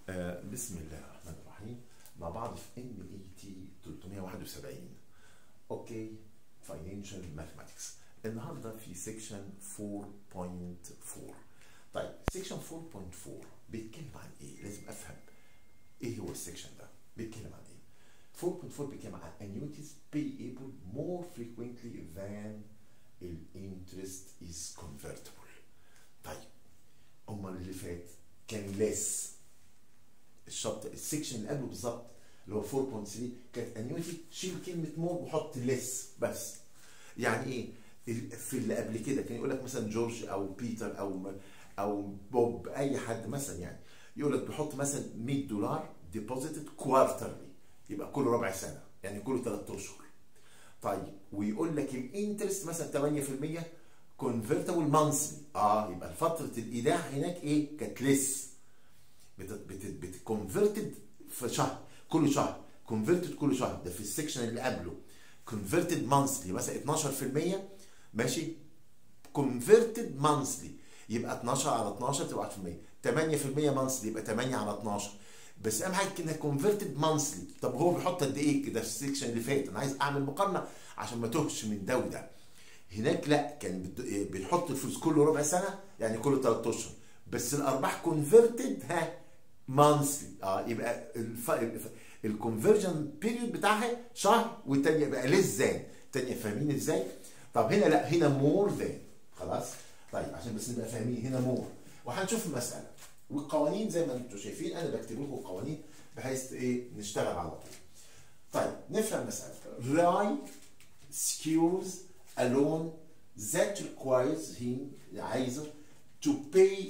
آه بسم الله الرحمن الرحيم مع بعض في ام اي تي 371 اوكي فاينانشال ماثماتكس النهارده في سيكشن 4.4 طيب سيكشن 4.4 بيتكلم عن ايه؟ لازم افهم ايه هو السيكشن ده؟ بيتكلم عن ايه؟ 4.4 بيتكلم عن annuities payable more frequently than الانترست is convertible طيب امال اللي فات كان less الشابتر السكشن اللي قبله بالظبط اللي هو 4.3 كانت انيوتي شيل كلمه مور وحط ليس بس يعني ايه في اللي قبل كده كان يقول لك مثلا جورج او بيتر او او بوب اي حد مثلا يعني يقول لك بيحط مثلا 100 دولار ديبوزيتد كوارترلي يبقى كل ربع سنه يعني كل 3 اشهر طيب ويقول لك الانترست مثلا 8% كونفرتبل مانثلي اه يبقى فتره الايداع هناك ايه كانت ليس بتكونفرتد في شهر كل شهر كونفرتد كل شهر ده في السكشن اللي قبله كونفرتد مانثلي مثلا 12% ماشي كونفرتد مانثلي يبقى 12 على 12 تبقى 1% 8% مانثلي يبقى 8 على 12 بس اهم حاجه انها كونفرتد مانثلي طب هو بيحط قد ايه كده في السكشن اللي فات انا عايز اعمل مقارنه عشان ما تهش من ده وده هناك لا كان بيحط الفلوس كل ربع سنه يعني كل 3 اشهر بس الارباح كونفرتد ها مانثلي اه يبقى الكونفرجن بيريود بتاعها شهر والتانيه يبقى ليس ذان التانيه فاهمين ازاي؟ طب هنا لا هنا مور ذان خلاص؟ طيب عشان بس نبقى فاهمين هنا مور وهنشوف المساله والقوانين زي ما انتم شايفين انا بكتب لكم القوانين بحيث ايه نشتغل على طول. طيب نفهم المساله. راي secures a loan that requires him عايزه to pay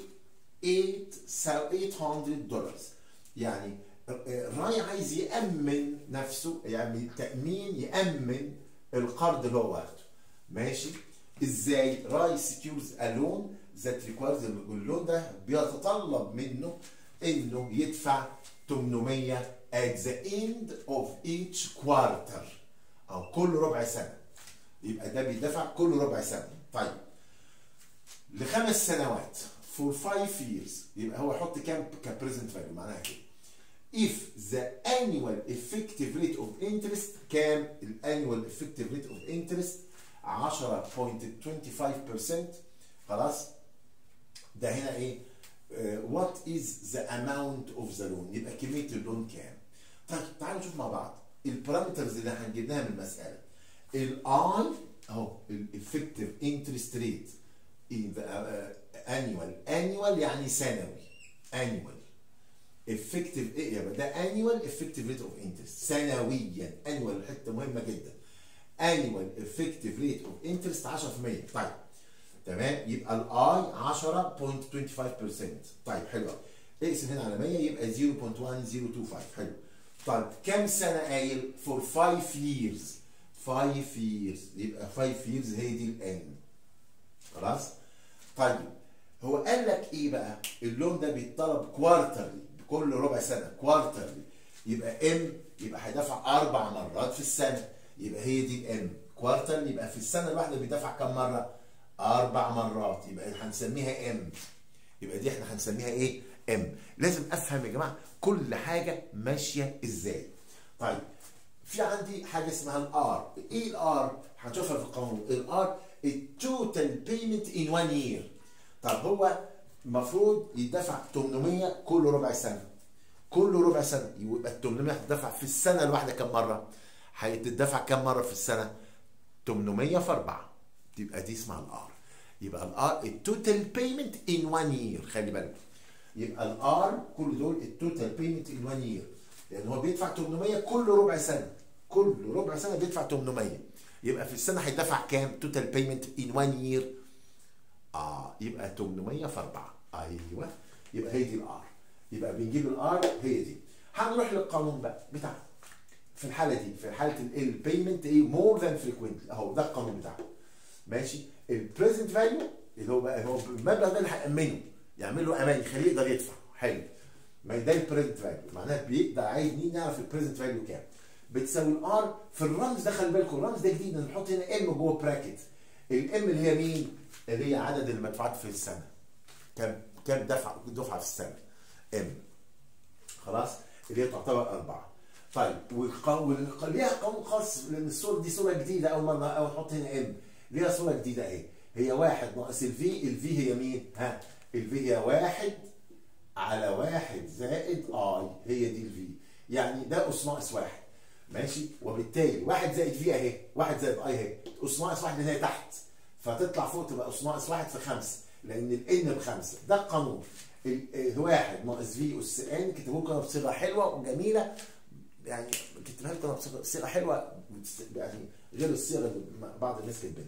800 دولار يعني راي عايز يأمن نفسه يعني تأمين يأمن القرض اللي هو واخده ماشي ازاي راي سكيورز الون ذات ريكوايرز اللون ده بيتطلب منه انه يدفع 800 at the end of each quarter او كل ربع سنه يبقى ده بيدفع كل ربع سنه طيب لخمس سنوات for five years يبقى هو يحط كام كبريزنت فاليو معناها كده if the annual effective rate of interest كام الانnual effective rate of interest 10.25% خلاص ده هنا ايه uh, what is the amount of the loan يبقى كميه اللون كام طيب تعالوا نشوف مع بعض البارامترز اللي هنجيبها من المساله الاي اهو الافكتيف انترست ريت in the uh, annual annual يعني سنوي annual effective ايه يبقى ده annual effective rate of interest سنويا annual حته مهمه جدا annual effective rate of interest 10% طيب تمام يبقى الاي 10.25% طيب حلو اقسم هنا على 100 يبقى 0.1025 حلو طيب كم سنه قايل for 5 years 5 years يبقى 5 years هي دي الان خلاص طيب هو قال لك ايه بقى اللون ده بيتطلب كوارترلي كل ربع سنه كوارترلي يبقى ام يبقى هيدفع اربع مرات في السنه يبقى هي دي الام كوارترلي يبقى في السنه الواحده بيدفع كم مره اربع مرات يبقى هنسميها ام يبقى دي احنا هنسميها ايه ام لازم افهم يا جماعه كل حاجه ماشيه ازاي طيب في عندي حاجه اسمها الار ايه الار هنشوفها في القانون الار التوتال بيمنت ان 1 يير طب هو المفروض يدفع 800 كل ربع سنه كل ربع سنه يبقى ال 800 هتدفع في السنه الواحده كم مره؟ هتدفع كم مره في السنه؟ 800 في 4 تبقى دي اسمها الار يبقى الار التوتال بيمنت ان 1 يير خلي بالك يبقى الار كل دول التوتال بيمنت ان 1 يير لان هو بيدفع 800 كل ربع سنه كل ربع سنه بيدفع 800 يبقى في السنه هيدفع كام توتال بيمنت ان 1 يير اه يبقى 800 في 4 ايوه يبقى هي دي الار يبقى بنجيب الار هي دي هنروح للقانون بقى بتاعنا في الحاله دي في حاله البيمنت ايه مور ذان فريكوينت اهو ده القانون بتاعه ماشي البريزنت فاليو اللي هو بقى هو المبلغ ده اللي هيامنه يعمل له امان يخليه يقدر يدفع حلو ما ده البريزنت فاليو معناها بيقدر عايز مين يعرف البريزنت فاليو كام بتساوي الار في الرمز ده خلي بالكم الرمز ده جديد نحط هنا ام جوه براكت الام اللي هي مين؟ اللي هي عدد المدفوعات في السنه كم كم دفع دفعه في السنه ام خلاص اللي هي تعتبر أربعة طيب والق- ليها قانون خاص لأن الصورة دي صورة جديدة أول مرة أو نحط هنا ام ليها صورة جديدة أهي هي واحد ناقص الفي الفي هي مين؟ ها الفي هي واحد على واحد زائد اي هي دي الفي يعني ده اس ناقص واحد ماشي وبالتالي واحد زائد في اهي واحد زائد اي اهي اس ناقص واحد اللي هي تحت فتطلع فوق تبقى اس ناقص واحد في خمسه لان الان بخمسه ده القانون ال- ال- واحد ناقص في اس ان كتبوه كده بصيغه حلوه وجميله يعني كتبها لكم بصيغه بصيغة حلوه يعني غير الصيغه اللي بعض الناس كاتبينها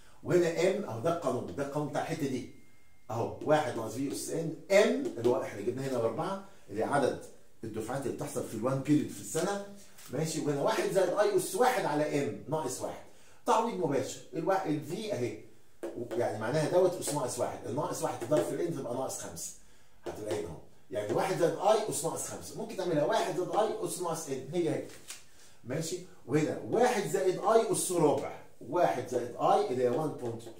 وهنا ام اهو ده القانون ده القانون بتاع الحته دي اهو واحد ناقص في اس ان ام اللي هو احنا جبنا هنا باربعه اللي هي عدد الدفعات اللي بتحصل في الوان بيريد في السنه ماشي وهنا واحد زائد اي اس واحد على ام ناقص واحد تعويض مباشر الوا... الفي اهي يعني معناها دوت اس ناقص واحد الناقص واحد تضرب في الان تبقى ناقص خمسه هتلاقي هنا اهو يعني واحد زائد اي اس ناقص خمسه ممكن تعملها واحد زائد اي اس ناقص ان هي هي ماشي وهنا واحد زائد اي اس ربع واحد زائد اي اللي هي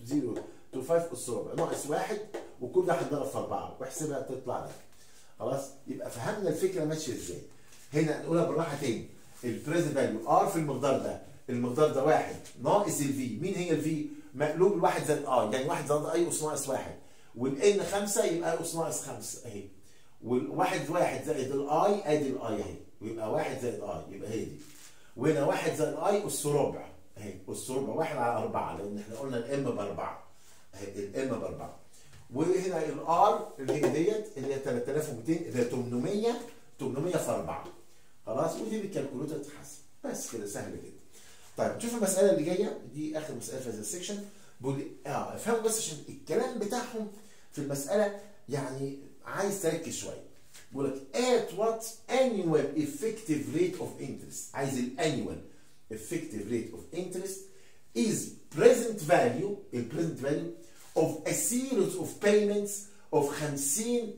1.025 اس ربع ناقص واحد وكل ده هيتضرب في اربعه واحسبها تطلع لك خلاص يبقى فهمنا الفكره ماشيه ازاي هنا نقولها بالراحه تاني البريزنت فاليو ار في المقدار ده المقدار ده واحد ناقص الفي مين هي الفي مقلوب الواحد زائد اي يعني واحد زائد اي اس ناقص واحد والان خمسه يبقى اس ناقص خمسه اهي والواحد واحد زائد الاي ادي الاي اهي ويبقى واحد زائد اي يبقى هي دي وهنا واحد زائد اي اس ربع اهي اس ربع واحد على اربعه لان احنا قلنا الام باربعه اهي الام باربعه وهنا الار اللي هي ديت اللي هي 3200 اللي هي 800 800 في 4 خلاص ودي بالكالكوليتر تتحسب بس كده سهل جدا طيب نشوف المساله اللي جايه دي اخر مساله في هذا السكشن بيقول لي اه افهموا بس عشان الكلام بتاعهم في المساله يعني عايز تركز شويه بيقول لك at what annual effective rate of interest عايز الانيوال effective rate of interest is present value ال present value of a series of payments of 50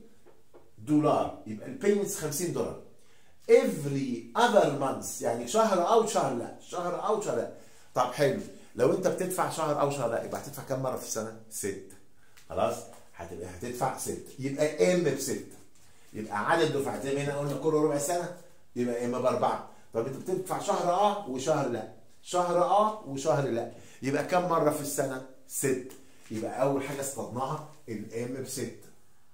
دولار يبقى البيمنتس 50 دولار every other month يعني شهر او شهر لا شهر او شهر لا طب حلو لو انت بتدفع شهر او شهر لا يبقى هتدفع كم مره في السنه؟ ستة خلاص هتبقى هتدفع ستة يبقى ام بستة يبقى عدد دفعات زي ما هنا قلنا كل ربع سنه يبقى ام باربعه طب انت بتدفع شهر اه وشهر لا شهر اه وشهر لا يبقى كم مره في السنه؟ ست يبقى اول حاجه اصطدناها الام بستة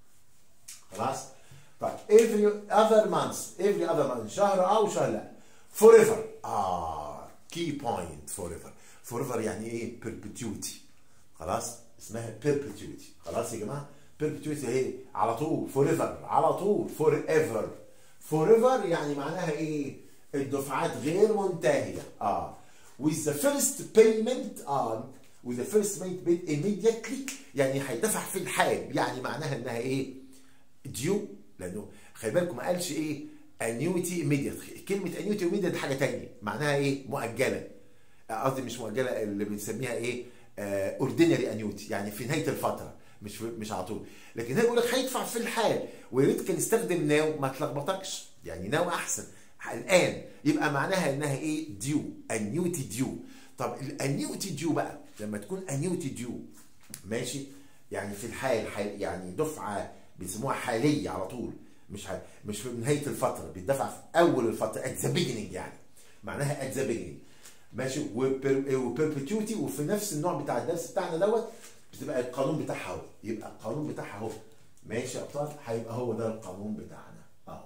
خلاص طيب every other month every other month شهر اه وشهر لا forever اه key point forever forever يعني ايه perpetuity خلاص اسمها perpetuity خلاص يا جماعه perpetuity هي على طول forever على طول forever forever يعني معناها ايه الدفعات غير منتهيه اه with the first payment on with the first payment made immediately يعني هيدفع في الحال يعني معناها انها ايه ديو لانه خلي بالكم ما قالش ايه انيوتي immediate كلمه انيوتي immediate دي حاجه ثانيه معناها ايه مؤجله قصدي مش مؤجله اللي بنسميها ايه اوردينري انيوتي يعني في نهايه الفتره مش مش على طول لكن هنا بيقول لك هيدفع في الحال ويا ريت كان يستخدم ناو ما تلخبطكش يعني ناو احسن الان يبقى معناها انها ايه ديو انيوتي ديو طب الانيوتي ديو بقى لما تكون انيوتي ديو ماشي يعني في الحال حال يعني دفعه بيسموها حاليه على طول مش ح... مش في نهايه الفتره بيدفع في اول الفتره at the beginning يعني معناها at the beginning ماشي وبربتيوتي وفي نفس النوع بتاع الدرس بتاعنا دوت بتبقى القانون بتاعها اهو يبقى القانون بتاعها اهو ماشي يا ابطال هيبقى هو ده القانون بتاعنا اهو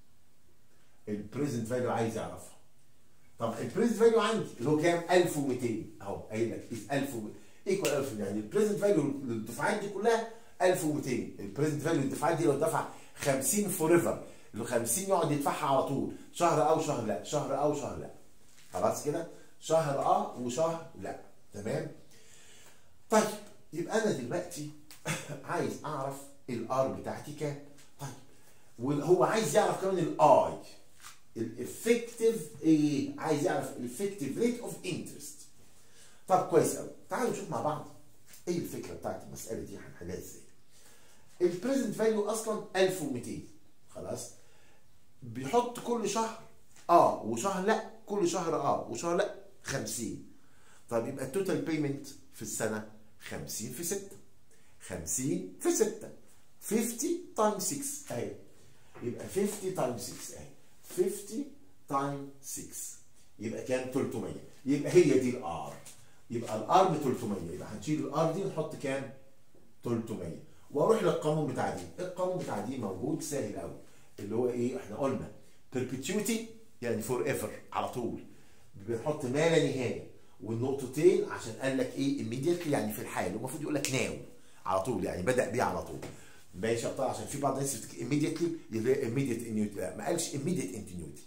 البريزنت فاليو عايز يعرفها طب البريزنت فاليو عندي اللي هو كام 1200 اهو قايل لك 1200 ايكوال 1000 يعني البريزنت فاليو للدفعات دي كلها 1200 البريزنت فاليو للدفعات دي لو دفع 50 فور ايفر ال 50 يقعد يدفعها على طول شهر او شهر لا شهر او شهر لا خلاص كده شهر اه وشهر لا تمام طيب يبقى انا دلوقتي عايز اعرف الار بتاعتي كام طيب وهو عايز يعرف كمان الاي الافكتيف ايه عايز يعرف الافكتيف ريت اوف انترست طب كويس قوي تعالوا نشوف مع بعض ايه الفكره بتاعت المساله دي هنحلها ازاي البريزنت فاليو اصلا 1200 خلاص بيحط كل شهر اه وشهر لا كل شهر اه وشهر لا 50 طب يبقى التوتال بيمنت في السنه 50 في 6 50 في 6 50 تايم 6 اهي يبقى 50 تايم 6 اهي 50 تايم 6 يبقى كام 300 يبقى هي دي الار يبقى الار ب 300 يبقى هنشيل الار دي ونحط كام 300 واروح للقانون بتاع دي القانون بتاع دي موجود سهل قوي اللي هو ايه احنا قلنا perpetuity يعني فور ايفر على طول بنحط ما لا نهايه والنقطتين عشان قال لك ايه immediately يعني في الحال المفروض يقول لك ناو على طول يعني بدا بيه على طول ماشي يا عشان في بعض الناس بتك... immediately يبقى immediate ingenuity لا ما قالش immediate ingenuity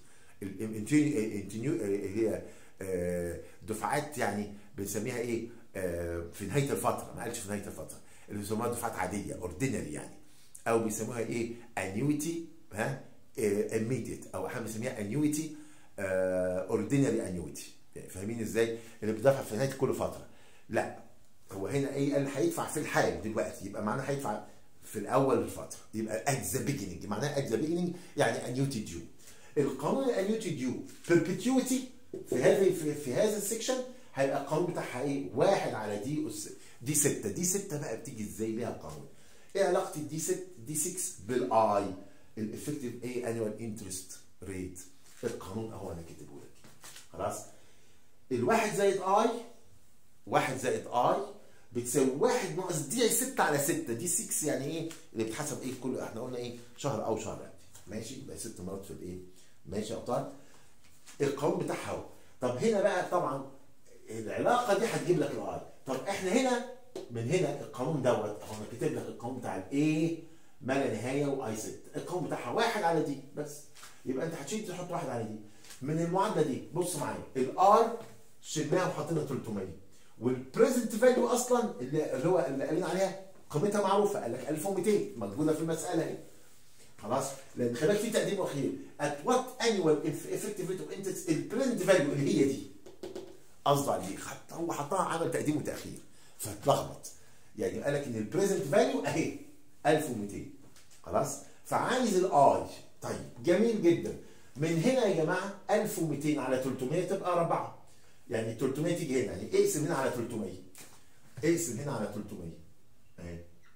هي دفعات يعني بنسميها ايه في نهايه الفتره ما قالش في نهايه الفتره اللي بيسموها دفعات عاديه اوردينري يعني او بيسموها ايه annuity ها immediate او احنا بنسميها annuity اوردينري annuity فاهمين ازاي اللي بيدفع في نهايه كل فتره لا هو هنا ايه قال هيدفع في الحال دلوقتي يبقى معناه هيدفع في الاول الفتره يبقى at the beginning معناها at the beginning يعني annuity due القانون الانيوتي ديو perpetuity في هذه في, في هذا السكشن هيبقى القانون بتاعها ايه؟ واحد على دي أس دي 6 دي 6 بقى بتيجي ازاي ليها القانون؟ ايه علاقه الدي 6 دي 6 بالاي الافكتيف ايه انوال انترست ريت القانون اهو انا كاتبه لك خلاص الواحد زائد اي واحد زائد اي بتساوي واحد ناقص دي 6 على 6 دي 6 يعني ايه اللي بتحسب ايه كل احنا قلنا ايه شهر او شهرين ماشي يبقى ست مرات في الايه ماشي يا ابطال القانون بتاعها اهو طب هنا بقى طبعا العلاقه دي هتجيب لك الاي طب احنا هنا من هنا القانون دوت اهو انا كاتب لك القانون بتاع الايه ما لا نهايه واي 6 القانون بتاعها واحد على دي بس يبقى انت هتشيل تحط واحد على دي من المعادله دي بص معايا الار شلناها وحطينا 300 والبريزنت فاليو اصلا اللي هو اللي قالين عليها قيمتها معروفه قال لك 1200 موجوده في المساله اهي خلاص لان خلي بالك في تقديم واخير at what annual effective rate of interest البريزنت فاليو اللي هي دي قصده على دي هو حطها عمل تقديم وتاخير فاتلخبط يعني قال لك ان البريزنت فاليو اهي 1200 خلاص فعايز الاي طيب جميل جدا من هنا يا جماعه 1200 على 300 تبقى 4 يعني 300 تيجي هنا يعني اقسم هنا على 300 اقسم هنا على 300 اهي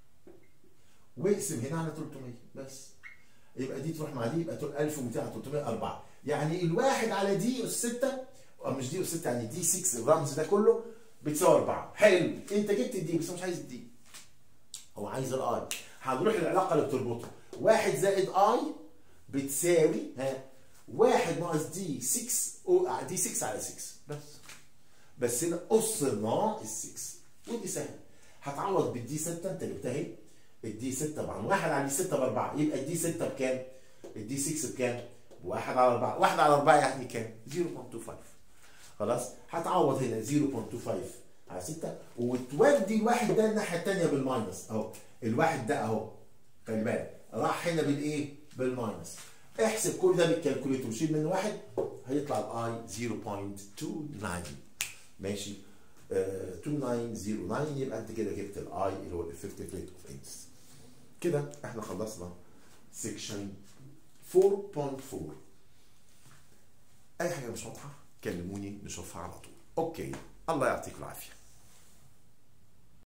واقسم هنا على 300 بس يبقى دي تروح مع دي يبقى 1200 على 300 4 يعني الواحد على دي اس 6 او مش دي اس 6 يعني دي 6 الرمز ده كله بتساوي 4 حلو انت جبت الدي بس مش عايز الدي هو عايز الاي هنروح للعلاقه اللي بتربطها واحد زائد اي بتساوي ها واحد ناقص دي 6 دي 6 على 6 بس بس هنا قص ناقص 6 ودي سهله هتعوض بالدي 6 انت جبتها اهي الدي 6 طبعا واحد على دي 6 ب 4 يبقى الدي 6 بكام؟ الدي 6 بكام؟ بواحد على 4 واحد على 4 يعني كام؟ 0.25 خلاص هتعوض هنا 0.25 على 6 وتودي الواحد ده الناحيه الثانيه بالماينس اهو الواحد ده اهو خلي بالك راح هنا بالايه؟ بالماينس احسب كل ده بالكالكوليتر وشيل منه واحد هيطلع الاي 0.29 ماشي آه 2909 يبقى انت كده جبت الاي اللي هو الافكتيف ريت اوف انترست كده احنا خلصنا سيكشن 4.4 اي حاجه مش واضحه كلموني نشوفها على طول اوكي الله يعطيكم العافيه